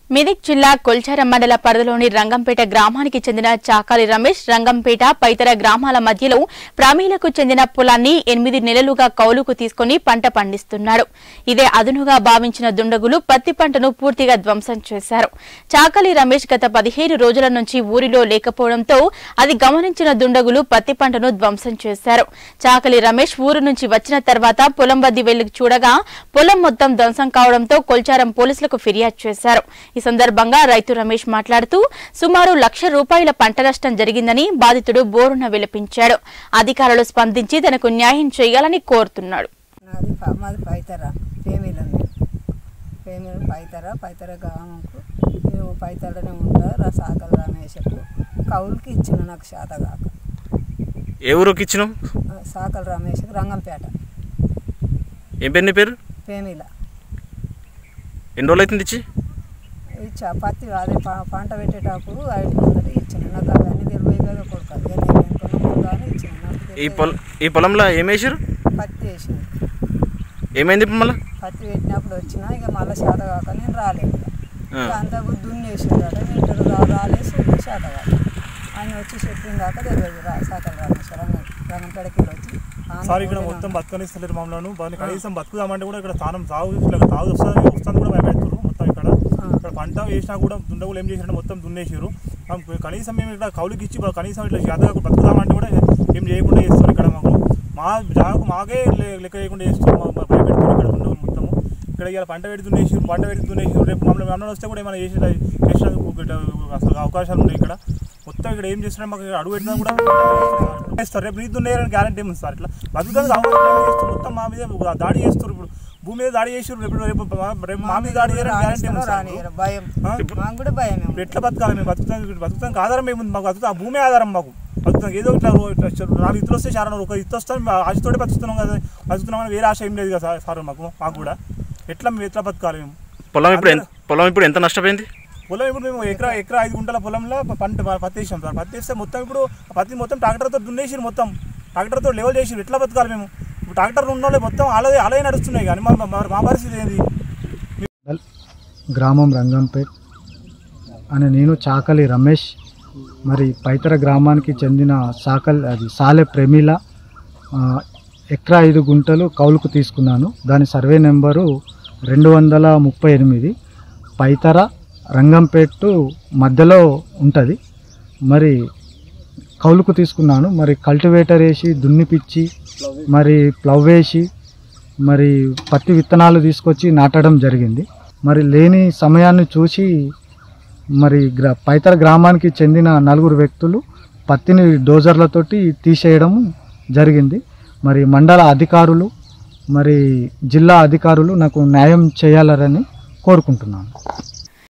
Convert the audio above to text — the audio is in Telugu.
మెదక్ జిల్లా కొల్చారం మండల పరిధిలోని రంగంపేట గ్రామానికి చెందిన చాకాలి రమేష్ రంగంపేట పైతర గ్రామాల మధ్యలో ప్రామీలకు చెందిన పొలాన్ని ఎనిమిది నెలలుగా కౌలుకు తీసుకుని పంట పండిస్తున్నాడు ఇదే అదునుగా భావించిన దుండగులు పత్తి పంటను పూర్తిగా ధ్వంసం చేశారు చాకలి రమేష్ గత పదిహేను రోజుల నుంచి ఊరిలో లేకపోవడంతో అది గమనించిన దుండగులు పత్తి పంటను ధ్వంసం చేశారు చాకలి రమేష్ ఊరు నుంచి వచ్చిన తర్వాత పొలం వద్ద వెళ్లి చూడగా పొలం మొత్తం ధ్వంసం కావడంతో కొల్చారం పోలీసులకు ఫిర్యాదు చేశారు ఈ సందర్భంగా రైతు రమేష్ మాట్లాడుతూ సుమారు లక్ష రూపాయల పంట నష్టం జరిగిందని బాధితుడు బోరున విలపించాడు అధికారులు స్పందించి తనకు న్యాయం చేయాలని కోరుతున్నాడు నాది ప- మాది పైతర పేమీలండి పేమీలు పైతర పైతర గ్రామంకు నేను పైతరనే ఉంటా రా సాకల రమేషకు కౌలుకి ఇచ్చిన నాకు శాత కాక ఏ ఊరికి ఇచ్చినావు ఆ, సాకల రమేష్కి రంగంపేట ఏం పేరు నీ పేరు పేమీల ఎన్ని రోజులు అవుతుంది ఇచ్చి ఇచ్చా పత్తి అదే ప- పంట పెట్టేటప్పుడు ఐదు వందలు ఇచ్చిన నాకు అవన్నీ తెలివై కదా కొడుకు నేను అనుకున్నాను ఇచ్చిన నాకు ఈ తెలియదు. పొల ఈ పొలంలో ఏం వేసారు పత్తి వేసింది ఏమైంది ఇప్పుడు మళ్ళీ పత్తి పెట్టినప్పుడు వచ్చినా ఇక మళ్ళీ శాత కాక నేను రాలేదు ఆ. ఇక అంతా దున్నేసిందట వింటర్ రా- రాలేసి శాత కాక ఆయన వచ్చి చెప్పింది దాకా తెలియదు రా సాకల రామేశ్వర రంగం రంగంపేడకి వచ్చి ఆమె సార్ ఇక్కడ ఊరిన- మొత్తం బతకనిస్తలేరు మమ్మల్ని బాగా కనీసం బతుకుదామంటే కూడా ఇక్కడ స్థానం తాగు ఇట్లా తాగు వస్తుంది వస్తుంది కూడా భయపెడుతున్నారు మొత్తం ఇక్కడ ఇక్కడ పంట వేసినా కూడా దుండగులు ఏం చేసినా మొత్తం దున్నేసారు మాకు కనీసం మేము ఇక్కడ కౌలుకి ఇచ్చి బా- కనీసం ఇట్లా జాతగా బతుకుదామంటే కూడా ఏం చేయకుండా చేస్తారు ఇక్కడ మాకు మా జాగకు మాకే లే- లెక్క చేయకుండా చేస్తారు మా- మా భయపెడుతున్నారు ఇక్కడ దుండగులు మొత్తము ఇక్కడ ఇలా పంట పెట్టి దున్నేసారు పంట పెట్టి దున్నేసారు రేపు మమ్మల్ని మమ్మల్ని వస్తే కూడా ఏమైనా చేసి చేసినందుకు ఇట్లా అసలు అవకాశాలు ఉన్నాయి ఇక్కడ మొత్తం ఇక్కడ ఏం చేస్తున్నా మాకు అడుగు పెట్టినా కూడా చేస్తారు రేపు నీతి ఉన్నాయని గ్యారంటీ ఉంది సార్ ఇట్లా బతుకుతుంది చేస్తారు మొత్తం మా మీద దాడి చేస్తారు ఇప్పుడు భూమి మీద దాడి చేస్తారు రేపు రేపు రేపు మా మీద దాడి చేయడానికి గ్యారంటీ ఉంది సార్ రానియరు, భయం ఆ? మాకు కూడా భయం ఇప్పుడు ఎట్లా బతకాలి మేము బతుకుతాం ఇప్పుడు బతుకుతానికి ఆధారం ఏముంది మాకు బతుకుతాం ఆ భూమి ఆధారం మాకు బతుకుతాం ఏదో ఇట్లా రో- ఇట్లా చె- నాలుగు ఇత్తులు వస్తే చాలా ఒక ఇత్తు వస్తాం మేము ఆశతోటే బతుకుతున్నాం కదా బతుకుతున్నాం కానీ వేరే ఆశ ఏం లేదు కదా సార్- సార్ మాకు మాకు కూడా ఎట్లా మేము ఎట్లా బతకాలి మేము పొలం ఇప్పుడు ఎంత పొలం ఇప్పుడు ఎంత నష్టపోయింది పొలం ఇప్పుడు మేము ఎకరా ఎకరా ఐదు గుంటల పొలంలో ప- పంట ప- పత్తి వేసాం సార్ పత్తి వేస్తే మొత్తం ఇప్పుడు ఆ పత్తి మొత్తం ట్రాక్టర్తో దున్నేసి మొత్తం ట్రాక్టర్తో లెవెల్ చేసి ఎట్లా బతకాలి మేము ఇప్పుడు ట్రాక్టర్ ఉన్న వాళ్ళు మొత్తం అలాగే అలాగే నడుస్తున్నాయి కానీ మా మా- మా పరిస్థితి ఏంది గ్రామం రంగంపేట్ అని నేను చాకలి రమేష్ మరి పైతర గ్రామానికి చెందిన సాకల్ అది సాలె ప్రమీల ఆ, ఎకరా ఐదు గుంటలు కౌలుకు తీసుకున్నాను దాని సర్వే నెంబరు రెండు వందల ముప్పై ఎనిమిది పైతర రంగంపేట్ మధ్యలో ఉంటుంది మరి కౌలుకు తీసుకున్నాను మరి కల్టివేటర్ వేసి దున్నిపిచ్చి మరి ప్లవ్ వేసి మరి పత్తి విత్తనాలు తీసుకొచ్చి నాటడం జరిగింది మరి లేని సమయాన్ని చూసి మరి గ్రా పైతర గ్రామానికి చెందిన నలుగురు వ్యక్తులు పత్తిని డోజర్లతోటి తీసేయడం జరిగింది మరి మండల అధికారులు మరి జిల్లా అధికారులు నాకు న్యాయం చేయాలని కోరుకుంటున్నాను